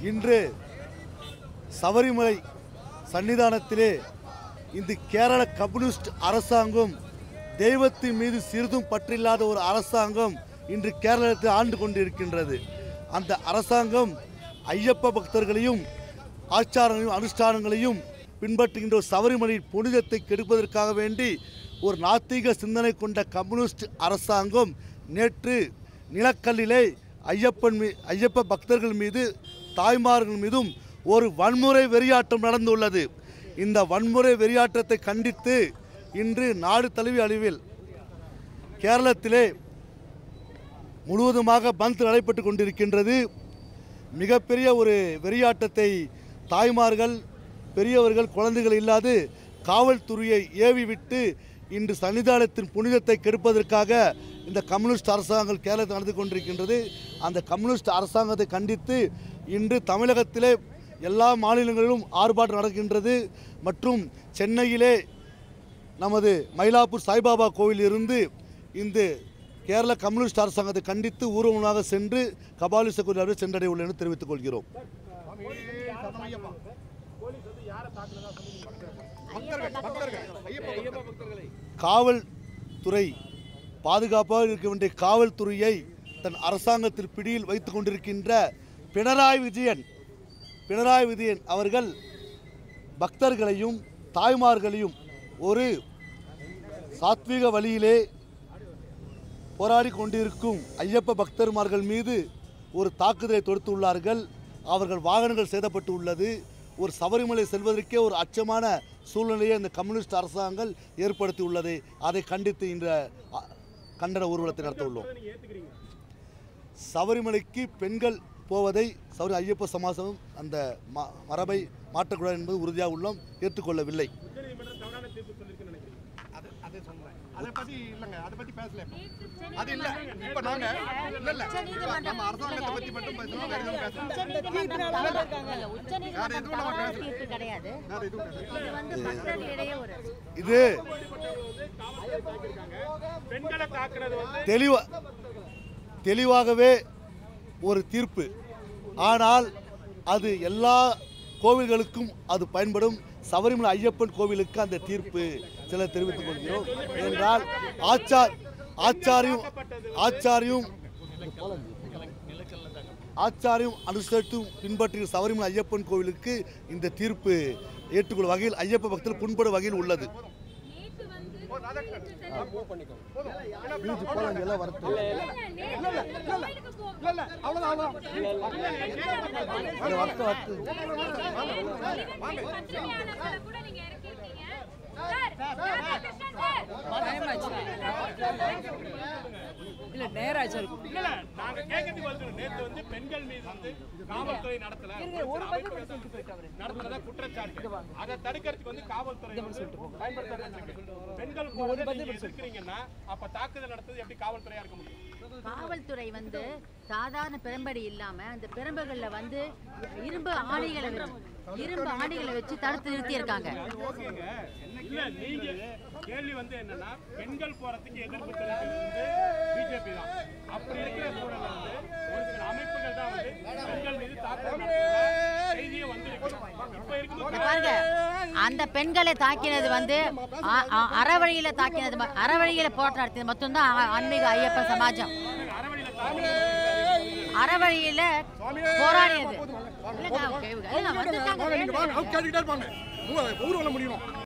இன்று சபரிமலை சன்னிதானத்திலே இந்த கேரள கம்யூனிஸ்ட் அரசாங்கம் தெய்வத்தின் மீது சிறிதும் பற்றில்லாத ஒரு அரசாங்கம் இன்று கேரளத்தை ஆண்டு கொண்டிருக்கின்றது அந்த அரசாங்கம் ஐயப்ப பக்தர்களையும் ஆச்சாரங்களையும் அனுஷ்டானங்களையும் பின்பற்றுகின்ற ஒரு சபரிமலை புனிதத்தை கெடுப்பதற்காக வேண்டி ஒரு நாத்திக சிந்தனை கொண்ட கம்யூனிஸ்ட் அரசாங்கம் நேற்று நிலக்கல்லிலே ஐயப்பன் மீ ஐயப்ப பக்தர்கள் மீது தாய்மார்கள் மீதும் ஒரு வன்முறை வெறியாட்டம் நடந்துள்ளது இந்த வன்முறை வெறியாட்டத்தை கண்டித்து இன்று நாடு தழுவிய அளவில் கேரளத்திலே முழுவதுமாக பந்த் நடைபெற்று கொண்டிருக்கின்றது மிகப்பெரிய ஒரு வெறியாட்டத்தை தாய்மார்கள் பெரியவர்கள் குழந்தைகள் இல்லாது காவல்துறையை ஏவி விட்டு இன்று சன்னிதானத்தின் புனிதத்தை கெடுப்பதற்காக இந்த கம்யூனிஸ்ட் அரசாங்கம் கேரளத்தில் நடந்து கொண்டிருக்கின்றது அந்த கம்யூனிஸ்ட் அரசாங்கத்தை கண்டித்து இன்று தமிழகத்திலே எல்லா மாநிலங்களிலும் ஆர்ப்பாட்டம் நடக்கின்றது மற்றும் சென்னையிலே நமது மயிலாப்பூர் சாய்பாபா கோவிலிருந்து இந்த கேரள கம்யூனிஸ்ட் அரசாங்கத்தை கண்டித்து ஊர்வலமாக சென்று கபாலிச கோயில் சென்றடைய உள்ளேன் என்று தெரிவித்துக் கொள்கிறோம் காவல்துறை பாதுகாப்பாக இருக்க வேண்டிய காவல்துறையை தன் அரசாங்கத்தில் பிடியில் வைத்துக் கொண்டிருக்கின்ற பினராயி விஜயன் பினராயி விஜயன் அவர்கள் பக்தர்களையும் தாய்மார்களையும் ஒரு சாத்வீக வழியிலே போராடி கொண்டிருக்கும் ஐயப்ப பக்தர்மார்கள் மீது ஒரு தாக்குதலை தொடுத்துள்ளார்கள் அவர்கள் வாகனங்கள் சேதப்பட்டு உள்ளது ஒரு சபரிமலை செல்வதற்கே ஒரு அச்சமான சூழ்நிலையை இந்த கம்யூனிஸ்ட் அரசாங்கம் ஏற்படுத்தி உள்ளது அதை கண்டித்து இந்த அ, கண்டன ஊர்வலத்தை நடத்த உள்ளோம் சபரிமலைக்கு பெண்கள் போவதை சபரி ஐயப்ப சமாசம் அந்த ம- மரபை மாற்றக்கூடாது என்பது உறுதியாக உள்ளோம் ஏற்றுக்கொள்ளவில்லை அது அது சொல்றேன் அதை பத்தி இல்லைங்க அதை பத்தி பேசல இப்போ. அது இல்ல இப்ப நாங்க இல்ல இல்ல இப்ப நம்ம அரசாங்கத்தை பத்தி மட்டும் பேசலாம் வேற எதுவும் பேசலாம் உச்சநீதிமன்றம் தவறு- இல்ல, உச்சநீதிமன்றம் வேற எதுவும் நம்ம தவறான பேசல. தீர்ப்பு கிடையாது வேற எதுவும் பேசலாம் இது வந்து மக்களிடையே ஒரு இது பெண்களை தாக்குறது வந்து தெளிவா தெளிவாகவே ஒரு தீர்ப்பு ஆனால் அது எல்லா கோவில்களுக்கும் அது பயன்படும் சபரிமலை ஐயப்பன் கோவிலுக்கு அந்த தீர்ப்பு சில தெரிவித்துக் கொள்கிறோம் என்றால் ஆச்சார் ஆச்சாரியும் ஆச்சாரியும் ஆச்சாரியும் அனுசரித்தும் பின்பற்றிய சபரிமலை ஐயப்பன் கோவிலுக்கு இந்த தீர்ப்பு ஏற்றுக்கொள்ளும் வகையில் ஐயப்ப பக்தர் புண்படும் வகையில் உள்ளது போலாம், எல்லாம் வரட்டும். இல்ல இல்ல அவ்வளவுதான் அவ்வளவுதான் அது வரட்டும், வரட்டும். இல்ல நேராச்சா இருக்கும் இல்ல இல்ல நாங்க கேட்கறதுக்கு வந்து நேத்து வந்து பெண்கள் மீது வந்து காவல்துறை நடத்தல ஒரு அமைப்புகள் தான் நடத்துறதா குற்றச்சாட்டு அதை தடுக்கிறதுக்கு வந்து காவல்துறை வந்து பயன்படுத்துறாங்க பெண்கள் போது நீங்க எதிர்க்கிறீங்கன்னா அப்ப தாக்குதல் நடத்துறது எப்படி காவல்துறையா இருக்க முடியும் காவல்துறை வந்து சாதாரண பெரும்படி இல்லாம அந்த பெரும்புகள்ல வந்து இரும்பு ஆணிகளை வச்சு இரும்பு ஆணிகளை வச்சு தடுத்து நிறுத்தி இருக்காங்க ஓகேங்க இல்ல நீங்க கேள்வி வந்து என்னன்னா பெண்கள் போறதுக்கு எதிர்ப்பு தெரிவிக்கிறது வந்து பிஜேபி தான் அப்படி இருக்கிற சூழல்ல வந்து ஒரு சில அமைப்புகள் தான் வந்து பெண்கள் மீது தாக்குதல் நடத்துறதா செய்தியே வந்திருக்கு இப்ப இருக்கும்போது இங்க பாருங்க அந்த பெண்களை தாக்கினது வந்து அ- அ- அறவழியில தாக்கினது ம- அறவழியில போராட்டம் நடத்தியது மட்டும்தான் ஆ- ஆன்மீக ஐயப்ப சமாஜம் அறவழியில தாக்குதல் அறவழியில போராடியது இல்லைங்க, okay, இல்லைங்க, வந்திருக்காங்க, வாங்க நீங்க வாங்க அவங்க கேட்டுக்கிட்டே இருப்பாங்க ஊர்வலம் முடியணும்